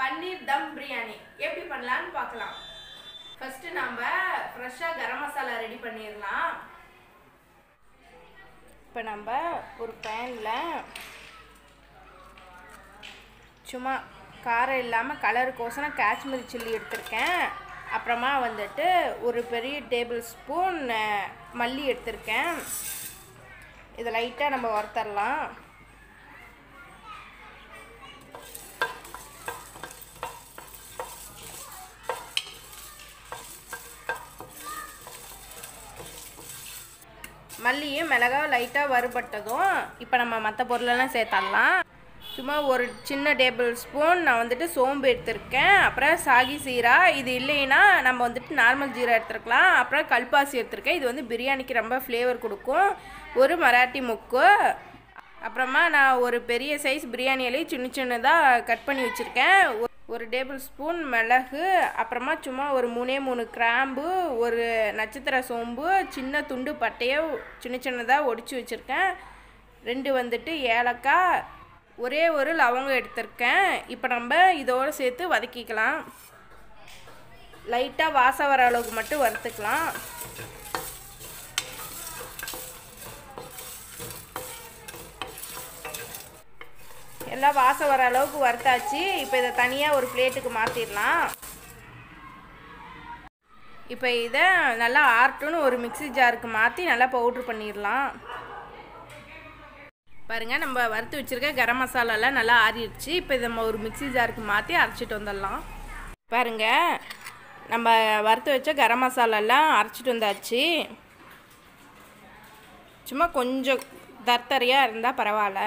பன்னீர் தம் பிரியாணி எப்படி பண்ணலான்னு பார்க்கலாம் ஃபஸ்ட்டு நம்ம ஃப்ரெஷ்ஷாக கரம் மசாலா ரெடி பண்ணிடலாம் இப்போ நம்ம ஒரு பேனில் சும்மா காரம் இல்லாமல் கலருக்கோசரம் காஷ்மீரி சில்லி எடுத்திருக்கேன் அப்புறமா வந்துட்டு ஒரு பெரிய டேபிள் ஸ்பூன் மல்லி எடுத்திருக்கேன் இதை லைட்டாக நம்ம வறுத்தரலாம் மல்லியும் மிளகாவும் லைட்டாக வறுபட்டதும் இப்போ நம்ம மற்ற பொருளெல்லாம் சேர்த்தரலாம் சும்மா ஒரு சின்ன டேபிள் ஸ்பூன் நான் வந்துட்டு சோம்பு எடுத்திருக்கேன் அப்புறம் சாகி சீரா இது இல்லைன்னா நம்ம வந்துட்டு நார்மல் ஜீரா எடுத்துருக்கலாம் அப்புறம் கல்பாசி எடுத்திருக்கேன் இது வந்து பிரியாணிக்கு ரொம்ப ஃப்ளேவர் கொடுக்கும் ஒரு மராட்டி முக்கு அப்புறமா நான் ஒரு பெரிய சைஸ் பிரியாணி இலையை சின்ன சின்னதாக கட் பண்ணி வச்சுருக்கேன் ஒரு டேபிள் ஸ்பூன் மிளகு அப்புறமா சும்மா ஒரு மூணே மூணு கிராம்பு ஒரு நட்சத்திர சோம்பு சின்ன துண்டு பட்டையை சின்ன சின்னதாக ஒடிச்சு வச்சுருக்கேன் ரெண்டு வந்துட்டு ஏலக்காய் ஒரே ஒரு லவங்கம் எடுத்திருக்கேன் இப்போ நம்ம இதோடு சேர்த்து வதக்கிக்கலாம் லைட்டாக வாசம் வர அளவுக்கு மட்டும் வறுத்துக்கலாம் எல்லாம் வாசம் வர அளவுக்கு வறுத்தாச்சு இப்போ இதை தனியாக ஒரு பிளேட்டுக்கு மாற்றிடலாம் இப்போ இதை நல்லா ஆர்ட்டுன்னு ஒரு மிக்சி ஜாருக்கு மாற்றி நல்லா பவுட்ரு பண்ணிடலாம் பாருங்கள் நம்ம வறுத்து வச்சுருக்க கரம் மசாலாலாம் நல்லா ஆறிடுச்சு இப்போ இதை நம்ம ஒரு மிக்சி ஜாருக்கு மாற்றி அரைச்சிட்டு வந்துடலாம் பாருங்கள் நம்ம வறுத்து வச்ச கரம் மசாலாலாம் அரைச்சிட்டு வந்தாச்சு சும்மா கொஞ்சம் தர்த்தரையாக இருந்தால் பரவாயில்ல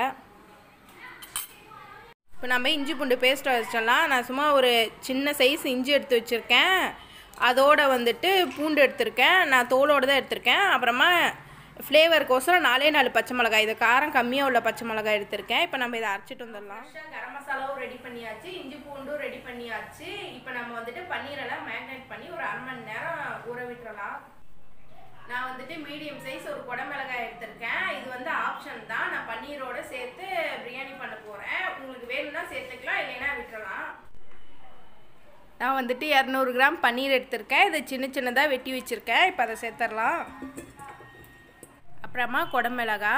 இப்போ நம்ம இஞ்சி பூண்டு பேஸ்ட் வச்சிடலாம் நான் சும்மா ஒரு சின்ன சைஸ் இஞ்சி எடுத்து வச்சுருக்கேன் அதோடு வந்துட்டு பூண்டு எடுத்திருக்கேன் நான் தோலோடு தான் எடுத்திருக்கேன் அப்புறமா ஃப்ளேவருக்கோசரம் நாலே நாலு பச்சை மிளகாய் இது காரம் கம்மியாக உள்ள பச்சை மிளகாய் எடுத்திருக்கேன் இப்போ நம்ம இதை அரைச்சிட்டு வந்துடலாம் கரம் மசாலாவும் ரெடி பண்ணியாச்சு இஞ்சி பூண்டும் ரெடி பண்ணியாச்சு இப்போ நம்ம வந்துட்டு பன்னீரெல்லாம் மேக்னேட் பண்ணி ஒரு அரை மணி நேரம் ஊற விட்டுறலாம் நான் வந்துட்டு மீடியம் சைஸ் ஒரு குடமிளகாய் எடுத்திருக்கேன் இது வந்து ஆப்ஷன் தான் நான் பன்னீரோட சேர்த்து பிரியாணி பண்ண போகிறேன் உங்களுக்கு வேணும்னா சேர்த்துக்கலாம் இல்லைன்னா விட்டுறலாம் நான் வந்துட்டு இரநூறு கிராம் பன்னீர் எடுத்திருக்கேன் இதை சின்ன சின்னதாக வெட்டி வச்சுருக்கேன் இப்போ அதை சேர்த்துடலாம் அப்புறமா குடமிளகா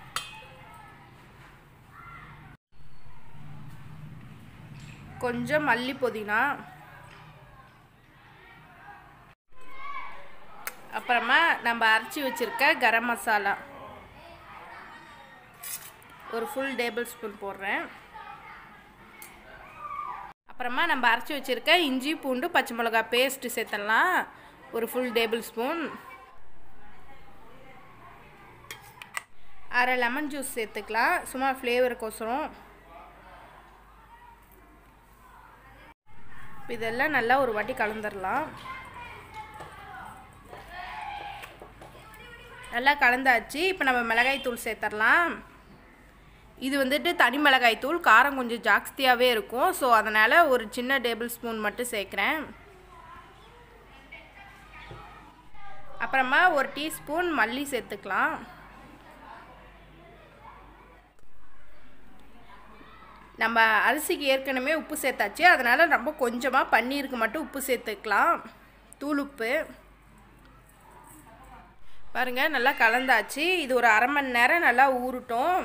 கொஞ்சம் மல்லி புதினா அப்புறமா நம்ம அரைச்சி வச்சுருக்க கரம் மசாலா ஒரு ஃபுல் டேபிள் ஸ்பூன் போடுறேன் அப்புறமா நம்ம அரைச்சி வச்சுருக்க இஞ்சி பூண்டு பச்சை மிளகா பேஸ்ட்டு சேர்த்துடலாம் ஒரு ஃபுல் டேபிள் ஸ்பூன் அரை லெமன் ஜூஸ் சேர்த்துக்கலாம் சும்மா ஃப்ளேவருக்கோசரம் இதெல்லாம் நல்லா ஒரு வாட்டி கலந்துடலாம் நல்லா கலந்தாச்சு இப்போ நம்ம மிளகாய் தூள் சேர்த்துடலாம் இது வந்துட்டு தனி மிளகாய் தூள் காரம் கொஞ்சம் ஜாஸ்தியாகவே இருக்கும் ஸோ அதனால் ஒரு சின்ன டேபிள் ஸ்பூன் மட்டும் சேர்க்குறேன் அப்புறமா ஒரு டீஸ்பூன் மல்லி சேர்த்துக்கலாம் நம்ம அரிசிக்கு ஏற்கனவே உப்பு சேர்த்தாச்சு அதனால் ரொம்ப கொஞ்சமாக பன்னீருக்கு மட்டும் உப்பு சேர்த்துக்கலாம் தூள் உப்பு பாருங்கள் நல்லா கலந்தாச்சு இது ஒரு அரை மணி நேரம் நல்லா ஊறட்டும்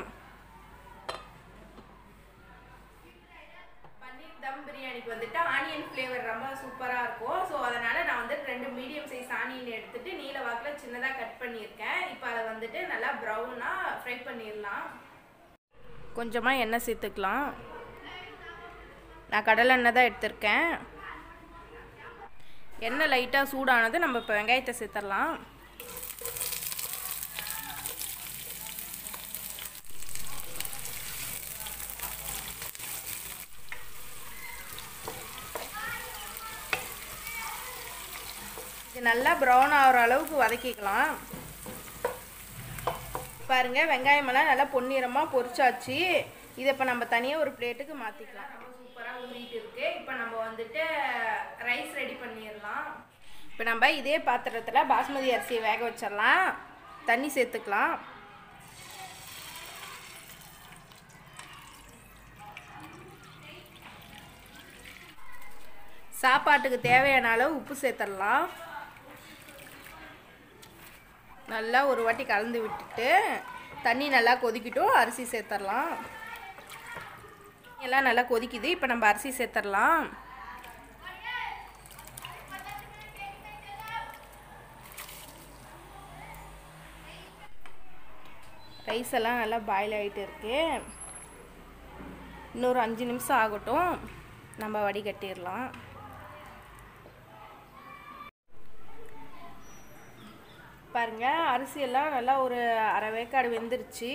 பன்னீர் தம் பிரியாணிக்கு வந்துட்டு ஆனியன் ஃப்ளேவர் ரொம்ப சூப்பராக இருக்கும் ஸோ அதனால் நான் வந்துட்டு ரெண்டு மீடியம் சைஸ் ஆனியன் எடுத்துட்டு நீல வாக்கில் சின்னதாக கட் பண்ணியிருக்கேன் இப்போ அதை வந்துட்டு நல்லா ப்ரௌனாக ஃப்ரை பண்ணிடலாம் கொஞ்சமாக எண்ணெய் சேர்த்துக்கலாம் நான் கடலை எண்ணெய் தான் எடுத்திருக்கேன் எண்ணெய் லைட்டாக சூடானது நம்ம இப்போ வெங்காயத்தை சேர்த்துடலாம் இது நல்லா ப்ரௌன் ஆகிற அளவுக்கு வதக்கிக்கலாம் பாருங்கள் வெங்காயமெல்லாம் நல்லா பொன்னிறமாக பொரிச்சாச்சு இதை இப்போ நம்ம தனியாக ஒரு பிளேட்டுக்கு மாற்றிக்கலாம் ரொம்ப சூப்பராக ஊறிட்டு இருக்கு இப்போ நம்ம வந்துட்டு ரைஸ் ரெடி பண்ணிடலாம் இப்போ நம்ம இதே பாத்திரத்தில் பாஸ்மதி அரிசியை வேக வச்சிடலாம் தண்ணி சேர்த்துக்கலாம் சாப்பாட்டுக்கு தேவையான அளவு உப்பு சேர்த்துடலாம் நல்லா ஒரு வாட்டி கலந்து விட்டுட்டு தண்ணி நல்லா கொதிக்கட்டும் அரிசி சேர்த்துடலாம் எல்லாம் நல்லா கொதிக்குது இப்போ நம்ம அரிசி சேர்த்துடலாம் ரைஸ் எல்லாம் நல்லா பாயில் ஆகிட்டு இருக்கு இன்னொரு அஞ்சு நிமிஷம் ஆகட்டும் நம்ம வடிகட்டிடலாம் பாருங்க அரிசி எல்லாம் நல்லா ஒரு அரை வேக்காடு வெந்துருச்சு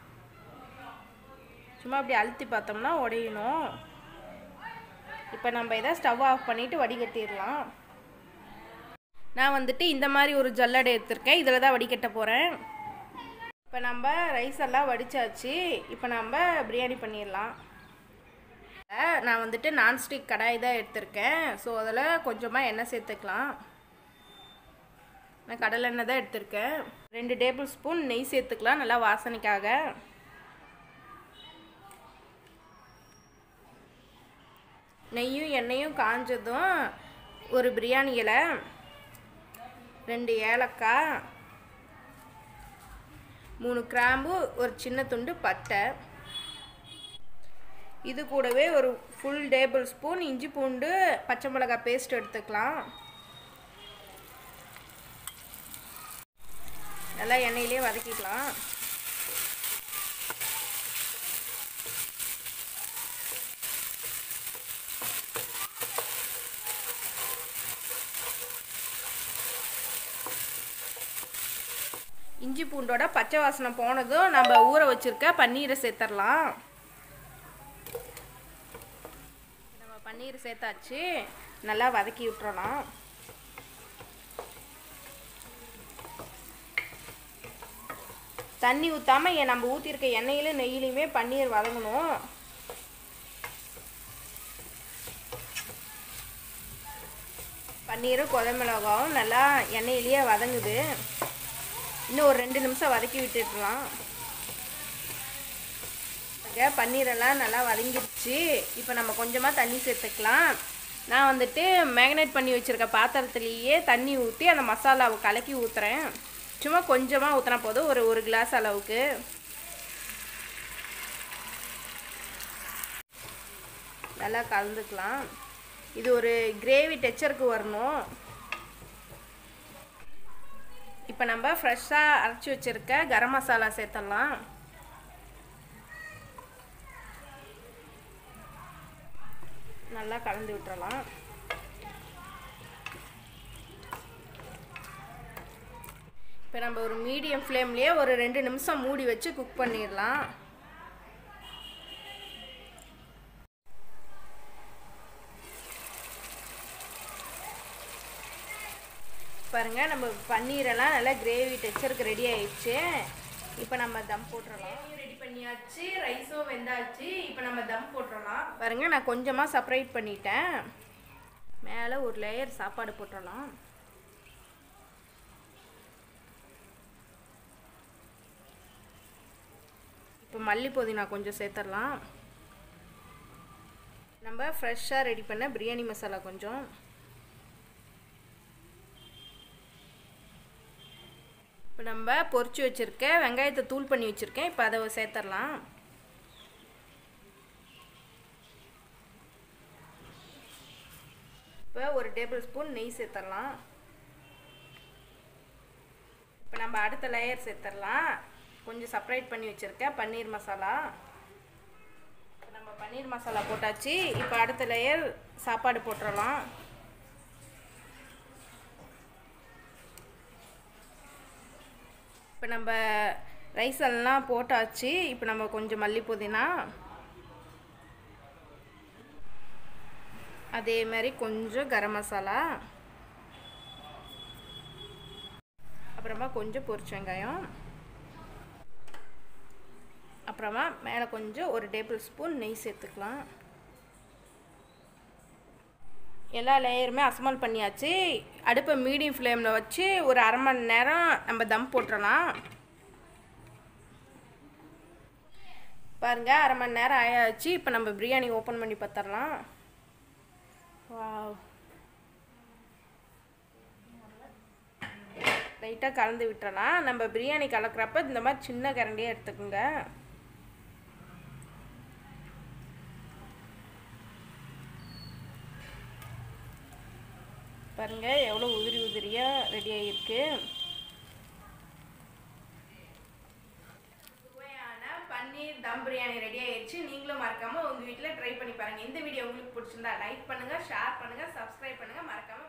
சும்மா அப்படி அழுத்தி பார்த்தோம்னா உடையணும் இப்போ நம்ம இதை ஸ்டவ் ஆஃப் பண்ணிவிட்டு வடிகட்டிடலாம் நான் வந்துட்டு இந்த மாதிரி ஒரு ஜல்லடை எடுத்திருக்கேன் இதில் தான் வடிகட்ட போகிறேன் இப்போ நம்ம ரைஸ் எல்லாம் வடித்தாச்சு இப்போ நம்ம பிரியாணி பண்ணிடலாம் நான் வந்துட்டு நான்ஸ்டிக் கடாய் தான் எடுத்திருக்கேன் ஸோ அதில் கொஞ்சமாக எண்ணெய் சேர்த்துக்கலாம் நான் கடலை எண்ணெய் தான் எடுத்திருக்கேன் ரெண்டு டேபிள் ஸ்பூன் நெய் சேர்த்துக்கலாம் நல்லா வாசனைக்காக நெய்யும் எண்ணெயும் காஞ்சதும் ஒரு பிரியாணி இலை ரெண்டு ஏலக்காய் மூணு கிராம்பு ஒரு சின்ன துண்டு பட்டை இது கூடவே ஒரு ஃபுல் டேபிள் ஸ்பூன் இஞ்சி பூண்டு பச்சை மிளகாய் பேஸ்ட் எடுத்துக்கலாம் நல்லா எண்ணெயிலே வதக்கிக்கலாம் இஞ்சி பூண்டோட பச்சை வாசனை போனதும் நம்ம ஊற வச்சிருக்க பன்னீரை சேர்த்துடலாம் நம்ம பன்னீர் சேர்த்தாச்சு நல்லா வதக்கி விட்டுறலாம் தண்ணி ஊற்றாமல் நம்ம ஊற்றிருக்க எண்ணெயிலும் நெய்யிலையுமே பன்னீர் வதங்கணும் பன்னீரும் குழமிளகாவும் நல்லா எண்ணெயிலேயே வதங்குது இன்னும் ஒரு ரெண்டு நிமிஷம் வதக்கி விட்டுடலாம் பன்னீரெல்லாம் நல்லா வதங்கிடுச்சு இப்போ நம்ம கொஞ்சமாக தண்ணி சேர்த்துக்கலாம் நான் வந்துட்டு மேக்னேட் பண்ணி வச்சுருக்க பாத்திரத்துலேயே தண்ணி ஊற்றி அந்த மசாலாவை கலக்கி ஊற்றுறேன் சும்மா கொஞ்சமாக ஊற்றினா போதும் ஒரு ஒரு கிளாஸ் அளவுக்கு நல்லா கலந்துக்கலாம் இது ஒரு கிரேவி டெக்சருக்கு வரணும் இப்போ நம்ம ஃப்ரெஷ்ஷாக அரைச்சி வச்சுருக்க கரம் மசாலா சேர்த்துடலாம் நல்லா கலந்து விட்டுறலாம் இப்போ நம்ம ஒரு மீடியம் ஃப்ளேம்லேயே ஒரு ரெண்டு நிமிஷம் மூடி வச்சு குக் பண்ணிடலாம் பாருங்கள் நம்ம பன்னீரெல்லாம் நல்லா கிரேவி டெக்சருக்கு ரெடி ஆயிடுச்சு இப்போ நம்ம தம் போட்டுடலாம் ரெடி பண்ணியாச்சு ரைஸும் வெந்தாச்சு இப்போ நம்ம தம் போட்டுடலாம் பாருங்கள் நான் கொஞ்சமாக செப்பரேட் பண்ணிட்டேன் மேலே ஒரு லேயர் சாப்பாடு போட்டுடலாம் இப்போ மல்லி புதினா கொஞ்சம் சேர்த்துடலாம் நம்ம ஃப்ரெஷ்ஷாக ரெடி பண்ண பிரியாணி மசாலா கொஞ்சம் இப்போ நம்ம பொரிச்சு வச்சுருக்க வெங்காயத்தை தூள் பண்ணி வச்சுருக்கேன் இப்போ அதை சேர்த்துடலாம் இப்போ ஒரு டேபிள் ஸ்பூன் நெய் சேர்த்துடலாம் இப்போ நம்ம அடுத்த லேயர் சேர்த்துடலாம் கொஞ்சம் செப்பரேட் பண்ணி வச்சுருக்கேன் பன்னீர் மசாலா இப்போ நம்ம பன்னீர் மசாலா போட்டாச்சு இப்போ அடுத்த லேயர் சாப்பாடு போட்டுடலாம் இப்போ நம்ம ரைஸ் எல்லாம் போட்டாச்சு இப்போ நம்ம கொஞ்சம் மல்லி புதினா அதே மாதிரி கொஞ்சம் கரம் மசாலா அப்புறமா கொஞ்சம் பொரிச்ச வெங்காயம் அப்புறமா மேலே கொஞ்சம் ஒரு டேபிள் ஸ்பூன் நெய் சேர்த்துக்கலாம் எல்லா லேயருமே அசமல் பண்ணியாச்சு அடுப்பை மீடியம் ஃப்ளேமில் வச்சு ஒரு அரை மணி நேரம் நம்ம தம் போட்டுடலாம் பாருங்கள் அரை மணி நேரம் ஆயாச்சு இப்போ நம்ம பிரியாணி ஓப்பன் பண்ணி பார்த்துடலாம் வா லைட்டாக கலந்து விட்டுறலாம் நம்ம பிரியாணி கலக்கிறப்ப இந்த மாதிரி சின்ன கரண்டியே எடுத்துக்கோங்க பாருங்க எவ்வளோ உதிரி உதிரியாக ரெடி ஆகிருக்கு சுவையான பன்னீர் தம் பிரியாணி ரெடி ஆயிடுச்சு நீங்களும் மறக்காம உங்க வீட்டில் ட்ரை பண்ணி பாருங்க இந்த வீடியோ உங்களுக்கு பிடிச்சிருந்தா லைக் பண்ணுங்க ஷேர் பண்ணுங்க சப்ஸ்கிரைப் பண்ணுங்க மறக்காம